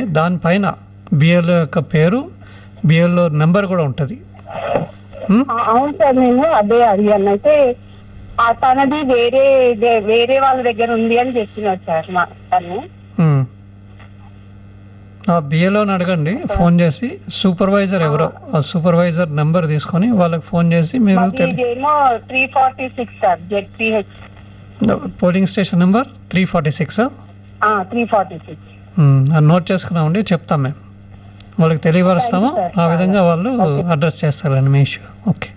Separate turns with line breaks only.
దానిపైన బిఎల్ఓ యొక్క పేరు బిఎల్ఓ నెంబర్ కూడా ఉంటుంది ఉమ్,
ఆ, అవును సార్ నేను అదే అడిగాను అయితే ఆ తనది వేరే దే- వేరే వాళ్ళ దగ్గర ఉంది అని చెప్పినారు సార్ మా తను
ఉమ్. ఆ బిఎల్ఓని అడగండి ఫోన్ చేసి సూపర్వైజర్ ఎవరో ఆ సూపర్వైజర్ నెంబర్ తీసుకొని వాళ్ళకి ఫోన్ చేసి మీరు
మాది
తెలి
ఇదేమో three forty six sir Z P H
polling station number three forty six
three forty six
అది నోట్ చేసుకున్నామండి చెప్తాం మేము వాళ్ళకి తెలియపరుస్తాము
Thank you, sir.
ఆ విధంగా వాళ్ళు అడ్రస్ చేస్తారండి మీ ఇష్యూ ఓకే